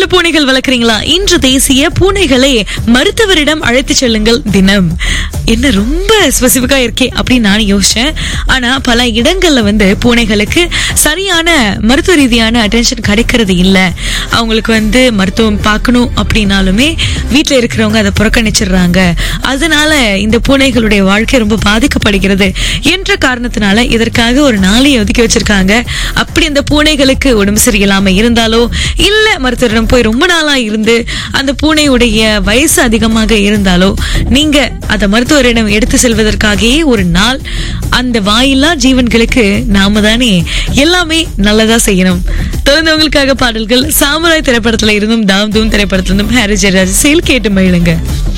பூனைகள் வளர்க்குறீங்களா இன்று தேசிய பூனைகளை மருத்துவரிடம் அழைத்து செல்லுங்கள் தினம் என்ன ரொம்ப ஸ்பெசிபிக்கா இருக்கே அப்படின்னு நான் யோசிச்சேன் ஆனா பல இடங்கள்ல வந்து பூனைகளுக்கு சரியான மருத்துவ ரீதியான அட்டென்ஷன் கிடைக்கிறது இல்ல அவங்களுக்கு வந்து மருத்துவம் பார்க்கணும் அப்படின்னாலுமே வீட்ல இருக்கிறவங்க அதை புறக்கணிச்சிடுறாங்க அதனால இந்த பூனைகளுடைய வாழ்க்கை ரொம்ப பாதிக்கப்படுகிறது என்ற காரணத்தினால இதற்காக ஒரு நாளை ஒதுக்கி வச்சிருக்காங்க அப்படி அந்த பூனைகளுக்கு உடம்பு சரியில்லாம இருந்தாலோ இல்ல மருத்துவரிடம் போய் ரொம்ப நாளா இருந்து அந்த பூனையுடைய வயசு அதிகமாக இருந்தாலோ நீங்க அந்த மருத்துவரிடம் எடுத்து செல்வதற்காகவே ஒரு நாள் அந்த வாயில்லா ஜீவன்களுக்கு நாம தானே எல்லாமே நல்லதா செய்யணும் தொடர்ந்து உங்களுக்காக பாடல்கள் சாமுராய் திரைப்படத்துல இருந்தும் தாம் தூம் திரைப்படத்துல இருந்தும் ஹாரி ஜெயராஜ் செயல் கேட்டு மகிழுங்க